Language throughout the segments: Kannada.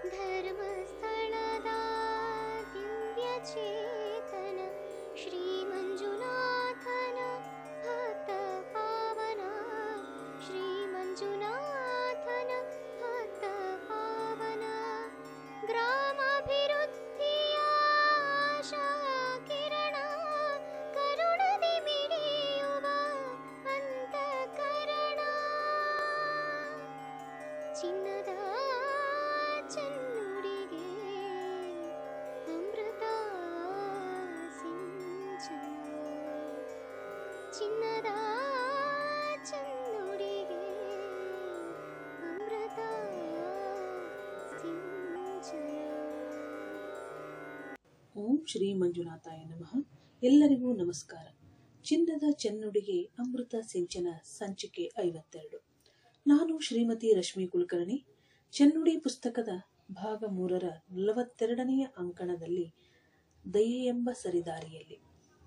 ಧರ್ಮಸ್ಥಳದ ದಿವ್ಯ ಚೇತನ ಶ್ರೀ ಮಂಜುನಾಥನ ಭಕ್ತ ಪಾವನ ಶ್ರೀ ಮಂಜುನಾಥನ ಭಕ್ತ ಪಾವನ ಗ್ರಾಮಾಭಿವೃದ್ಧಿಯ ಆಶಾ ಕಿರಣ ಕರುಣದಿ ಮಿಡಿಯುವ ಅಂತಃಕರಣ ಚಿನ್ನದ ಚೆನ್ನುಡಿಗೆ ಅಮೃತ ಸಿಂಚನ ಚಿನ್ನದ ಚೆನ್ನುಡಿಗೆ ಅಮೃತ ಸಿಂಚನ ಓಂ ಶ್ರೀ ಮಂಜುನಾಥಾಯ ನಮಃ ಎಲ್ಲರಿಗೂ ನಮಸ್ಕಾರ ಚಿನ್ನದ ಚೆನ್ನುಡಿಗೆ ಅಮೃತ ಸಿಂಚನ ಸಂಚಿಕೆ ಐವತ್ತೆರಡು ನಾನು ಶ್ರೀಮತಿ ರಶ್ಮಿ ಕುಲಕರ್ಣಿ ಚೆನ್ನುಡಿ ಪುಸ್ತಕದ ಭಾಗ ಮೂರರ ನಲವತ್ತೆರಡನೆಯ ಅಂಕಣದಲ್ಲಿ ದಯೆ ಎಂಬ ಸರಿದಾರಿಯಲ್ಲಿ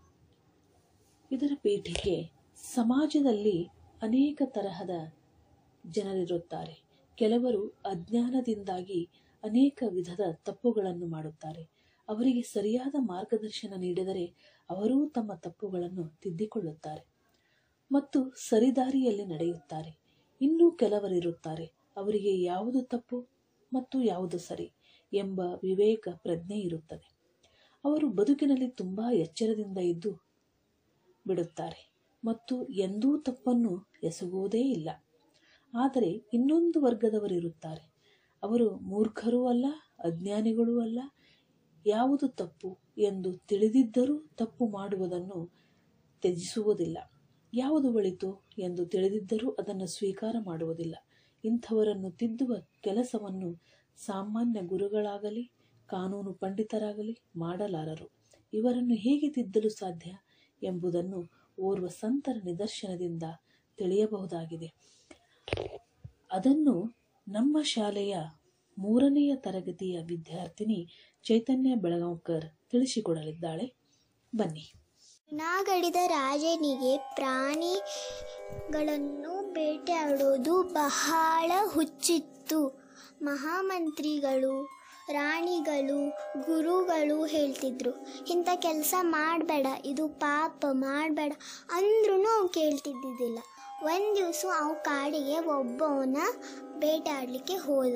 ಇದರ ಪೀಠಿಕೆ ಸಮಾಜದಲ್ಲಿ ಅನೇಕ ತರಹದ ಜನರಿರುತ್ತಾರೆ ಕೆಲವರು ಅಜ್ಞಾನದಿಂದಾಗಿ ಅನೇಕ ವಿಧದ ತಪ್ಪುಗಳನ್ನು ಮಾಡುತ್ತಾರೆ ಅವರಿಗೆ ಸರಿಯಾದ ಮಾರ್ಗದರ್ಶನ ನೀಡಿದರೆ ಅವರೂ ತಮ್ಮ ತಪ್ಪುಗಳನ್ನು ತಿದ್ದಿಕೊಳ್ಳುತ್ತಾರೆ ಮತ್ತು ಸರಿದಾರಿಯಲ್ಲಿ ನಡೆಯುತ್ತಾರೆ ಇನ್ನೂ ಕೆಲವರಿರುತ್ತಾರೆ ಅವರಿಗೆ ಯಾವುದು ತಪ್ಪು ಮತ್ತು ಯಾವುದು ಸರಿ ಎಂಬ ವಿವೇಕ ಪ್ರಜ್ಞೆ ಇರುತ್ತದೆ ಅವರು ಬದುಕಿನಲ್ಲಿ ತುಂಬಾ ಎಚ್ಚರದಿಂದ ಇದ್ದು ಬಿಡುತ್ತಾರೆ ಮತ್ತು ಎಂದೂ ತಪ್ಪನ್ನು ಎಸಗುವುದೇ ಇಲ್ಲ ಆದರೆ ಇನ್ನೊಂದು ವರ್ಗದವರಿರುತ್ತಾರೆ ಅವರು ಮೂರ್ಖರೂ ಅಲ್ಲ ಅಜ್ಞಾನಿಗಳೂ ಅಲ್ಲ ಯಾವುದು ತಪ್ಪು ಎಂದು ತಿಳಿದಿದ್ದರೂ ತಪ್ಪು ಮಾಡುವುದನ್ನು ತ್ಯಜಿಸುವುದಿಲ್ಲ ಯಾವುದು ಒಳಿತು ಎಂದು ತಿಳಿದಿದ್ದರೂ ಅದನ್ನು ಸ್ವೀಕಾರ ಮಾಡುವುದಿಲ್ಲ ಇಂಥವರನ್ನು ತಿದ್ದುವ ಕೆಲಸವನ್ನು ಸಾಮಾನ್ಯ ಗುರುಗಳಾಗಲಿ ಕಾನೂನು ಪಂಡಿತರಾಗಲಿ ಮಾಡಲಾರರು ಇವರನ್ನು ಹೇಗೆ ತಿದ್ದಲು ಸಾಧ್ಯ ಎಂಬುದನ್ನು ಓರ್ವ ಸಂತರ ನಿದರ್ಶನದಿಂದ ತಿಳಿಯಬಹುದಾಗಿದೆ ಅದನ್ನು ನಮ್ಮ ಶಾಲೆಯ ಮೂರನೆಯ ತರಗತಿಯ ವಿದ್ಯಾರ್ಥಿನಿ ಚೈತನ್ಯ ಬೆಳಗಾಂವ್ಕರ್ ತಿಳಿಸಿಕೊಡಲಿದ್ದಾಳೆ ಬನ್ನಿ ನಾಗಡಿದ ರಾಜನಿಗೆ ಪ್ರಾಣಿಗಳನ್ನು ಬೇಟೆಯಾಡೋದು ಬಹಳ ಹುಚ್ಚಿತ್ತು ಮಹಾಮಂತ್ರಿಗಳು ರಾಣಿಗಳು ಗುರುಗಳು ಹೇಳ್ತಿದ್ರು ಇಂಥ ಕೆಲಸ ಮಾಡಬೇಡ ಇದು ಪಾಪ ಮಾಡಬೇಡ ಅಂದ್ರೂ ಅವು ಕೇಳ್ತಿದ್ದಿದ್ದಿಲ್ಲ ಒಂದು ದಿವಸ ಅವು ಕಾಡಿಗೆ ಒಬ್ಬವನ ಬೇಟೆಯಾಡಲಿಕ್ಕೆ ಹೋದ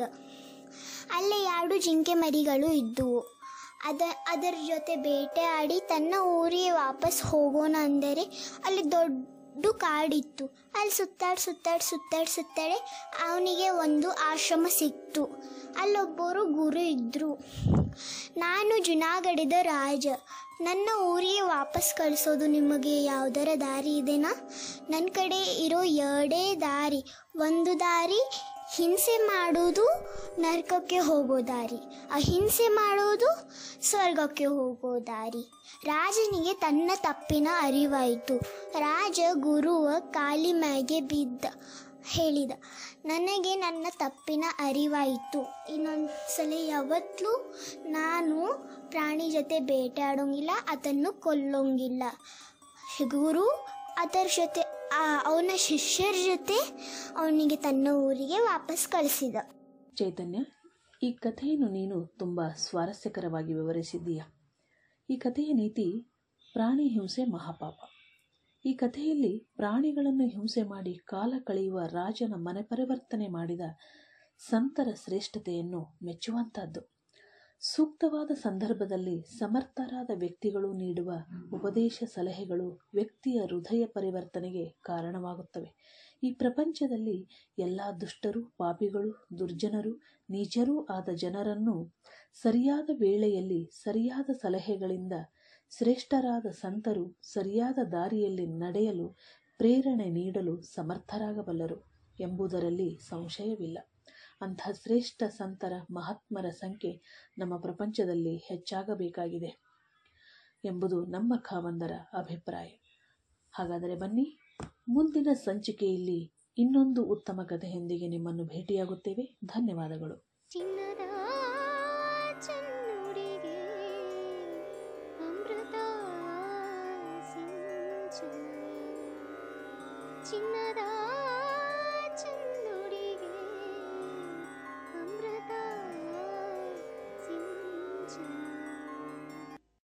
ಅಲ್ಲೇ ಎರಡು ಜಿಂಕೆ ಮರಿಗಳು ಇದ್ದುವು ಅದ ಅದರ ಜೊತೆ ಬೇಟೆಯಾಡಿ ತನ್ನ ಊರಿಗೆ ವಾಪಸ್ ಹೋಗೋಣ ಅಂದರೆ ಅಲ್ಲಿ ದೊಡ್ಡ ಕಾಡಿತ್ತು ಅಲ್ಲಿ ಸುತ್ತಾಡಿ ಸುತ್ತಾಡಿ ಸುತ್ತಾಡಿ ಸುತ್ತಾಡಿ ಅವನಿಗೆ ಒಂದು ಆಶ್ರಮ ಸಿಕ್ತು ಅಲ್ಲೊಬ್ಬರು ಗುರು ಇದ್ದರು ನಾನು ಜುನಾಗಢದ ರಾಜ ನನ್ನ ಊರಿಗೆ ವಾಪಸ್ ಕಳಿಸೋದು ನಿಮಗೆ ಯಾವುದರ ದಾರಿ ಇದೆನಾ ನನ್ನ ಕಡೆ ಇರೋ ಎರಡೇ ದಾರಿ ಒಂದು ದಾರಿ ಹಿಂಸೆ ಮಾಡೋದು ನರಕಕ್ಕೆ ಹೋಗೋ ದಾರಿ ಅಹಿಂಸೆ ಮಾಡೋದು ಸ್ವರ್ಗಕ್ಕೆ ಹೋಗೋ ದಾರಿ ರಾಜನಿಗೆ ತನ್ನ ತಪ್ಪಿನ ಅರಿವಾಯಿತು ರಾಜ ಗುರುವ ಕಾಲಿ ಮ್ಯಾಗೆ ಬಿದ್ದ ಹೇಳಿದ ನನಗೆ ನನ್ನ ತಪ್ಪಿನ ಅರಿವಾಯಿತು ಇನ್ನೊಂದು ಸಲ ಯಾವತ್ತೂ ನಾನು ಪ್ರಾಣಿ ಜೊತೆ ಬೇಟೆಯಾಡೋಂಗಿಲ್ಲ ಅದನ್ನು ಕೊಲ್ಲೋಂಗಿಲ್ಲ ಗುರು ಅದರ ಜೊತೆ ಅವನ ಶಿಷ್ಯರ ಜೊತೆ ಅವನಿಗೆ ತನ್ನ ಊರಿಗೆ ವಾಪಸ್ ಕಳಿಸಿದ ಚೈತನ್ಯ ಈ ಕಥೆಯನ್ನು ನೀನು ತುಂಬ ಸ್ವಾರಸ್ಯಕರವಾಗಿ ವಿವರಿಸಿದ್ದೀಯ ಈ ಕಥೆಯ ನೀತಿ ಪ್ರಾಣಿ ಹಿಂಸೆ ಮಹಾಪಾಪ ಈ ಕಥೆಯಲ್ಲಿ ಪ್ರಾಣಿಗಳನ್ನು ಹಿಂಸೆ ಮಾಡಿ ಕಾಲ ಕಳೆಯುವ ರಾಜನ ಮನೆ ಪರಿವರ್ತನೆ ಮಾಡಿದ ಸಂತರ ಶ್ರೇಷ್ಠತೆಯನ್ನು ಮೆಚ್ಚುವಂತಹದ್ದು ಸೂಕ್ತವಾದ ಸಂದರ್ಭದಲ್ಲಿ ಸಮರ್ಥರಾದ ವ್ಯಕ್ತಿಗಳು ನೀಡುವ ಉಪದೇಶ ಸಲಹೆಗಳು ವ್ಯಕ್ತಿಯ ಹೃದಯ ಪರಿವರ್ತನೆಗೆ ಕಾರಣವಾಗುತ್ತವೆ ಈ ಪ್ರಪಂಚದಲ್ಲಿ ಎಲ್ಲ ದುಷ್ಟರು ಪಾಪಿಗಳು ದುರ್ಜನರು ನೀಚರೂ ಆದ ಜನರನ್ನು ಸರಿಯಾದ ವೇಳೆಯಲ್ಲಿ ಸರಿಯಾದ ಸಲಹೆಗಳಿಂದ ಶ್ರೇಷ್ಠರಾದ ಸಂತರು ಸರಿಯಾದ ದಾರಿಯಲ್ಲಿ ನಡೆಯಲು ಪ್ರೇರಣೆ ನೀಡಲು ಸಮರ್ಥರಾಗಬಲ್ಲರು ಎಂಬುದರಲ್ಲಿ ಸಂಶಯವಿಲ್ಲ ಅಂಥ ಶ್ರೇಷ್ಠ ಸಂತರ ಮಹಾತ್ಮರ ಸಂಖ್ಯೆ ನಮ್ಮ ಪ್ರಪಂಚದಲ್ಲಿ ಹೆಚ್ಚಾಗಬೇಕಾಗಿದೆ ಎಂಬುದು ನಮ್ಮ ಖಾವಂದರ ಅಭಿಪ್ರಾಯ ಹಾಗಾದರೆ ಬನ್ನಿ ಮುಂದಿನ ಸಂಚಿಕೆಯಲ್ಲಿ ಇನ್ನೊಂದು ಉತ್ತಮ ಕಥೆಯೊಂದಿಗೆ ನಿಮ್ಮನ್ನು ಭೇಟಿಯಾಗುತ್ತೇವೆ ಧನ್ಯವಾದಗಳು ಚಿನ್ನದ